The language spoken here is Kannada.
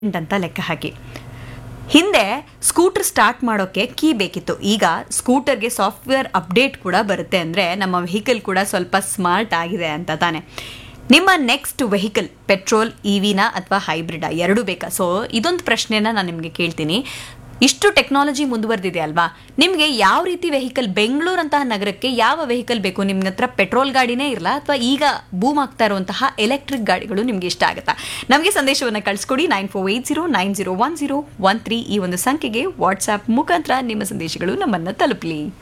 ಅಂತ ಲೆಕ್ಕ ಹಾಕಿ ಹಿಂದೆ ಸ್ಕೂಟರ್ ಸ್ಟಾರ್ಟ್ ಮಾಡೋಕ್ಕೆ ಕೀ ಬೇಕಿತ್ತು ಈಗ ಸ್ಕೂಟರ್ಗೆ ಸಾಫ್ಟ್ವೇರ್ ಅಪ್ಡೇಟ್ ಕೂಡ ಬರುತ್ತೆ ಅಂದರೆ ನಮ್ಮ ವೆಹಿಕಲ್ ಕೂಡ ಸ್ವಲ್ಪ ಸ್ಮಾರ್ಟ್ ಆಗಿದೆ ಅಂತ ತಾನೆ ನಿಮ್ಮ ನೆಕ್ಸ್ಟ್ ವೆಹಿಕಲ್ ಪೆಟ್ರೋಲ್ ಇ ವಿನ ಅಥವಾ ಹೈಬ್ರಿಡಾ ಎರಡೂ ಬೇಕಾ ಸೊ ಇದೊಂದು ಪ್ರಶ್ನೆನ ನಾನು ನಿಮಗೆ ಕೇಳ್ತೀನಿ ಇಷ್ಟು ಟೆಕ್ನಾಲಜಿ ಮುಂದುವರೆದಿದೆ ಅಲ್ವಾ ನಿಮಗೆ ಯಾವ ರೀತಿ ವೆಹಿಕಲ್ ಬೆಂಗಳೂರಂತಹ ನಗರಕ್ಕೆ ಯಾವ ವೆಹಿಕಲ್ ಬೇಕು ನಿಮ್ಮ ಹತ್ರ ಪೆಟ್ರೋಲ್ ಗಾಡಿನೇ ಇರಲ್ಲ ಅಥವಾ ಈಗ ಬೂಮ್ ಆಗ್ತಾ ಇರುವಂತಹ ಎಲೆಕ್ಟ್ರಿಕ್ ಗಾಡಿಗಳು ನಿಮ್ಗೆ ಇಷ್ಟ ಆಗುತ್ತಾ ನಮಗೆ ಸಂದೇಶವನ್ನು ಕಳಿಸ್ಕೊಡಿ nine four eight zero nine zero one zero one three ಈ ಒಂದು ಸಂಖ್ಯೆಗೆ ವಾಟ್ಸ್ಆ್ಯಪ್ ಮುಖಾಂತರ ನಿಮ್ಮ ಸಂದೇಶಗಳು ನಮ್ಮನ್ನು ತಲುಪಲಿ